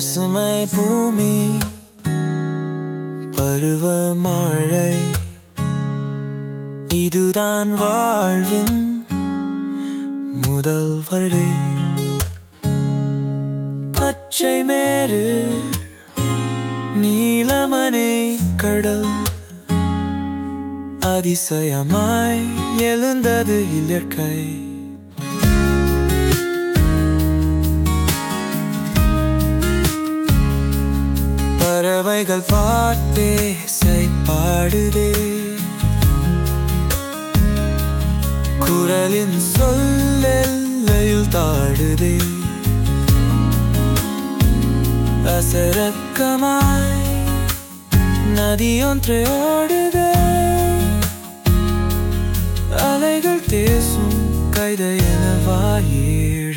பசுமை பூமி பருவமழை இதுதான் வாழ்வின் முதல் வழி பச்சை மேரு நீலமனை கடல் அதிசயமாய் எழுந்தது இயற்கை பறவைகள் பாட்டேசை பாடுதே குரலின் சொல்லெல்லையில் தாடுதே அசரக்கமாய் நதியொன்று ஓடுதே அலைகள் தேசும் கைதை என வாயேழு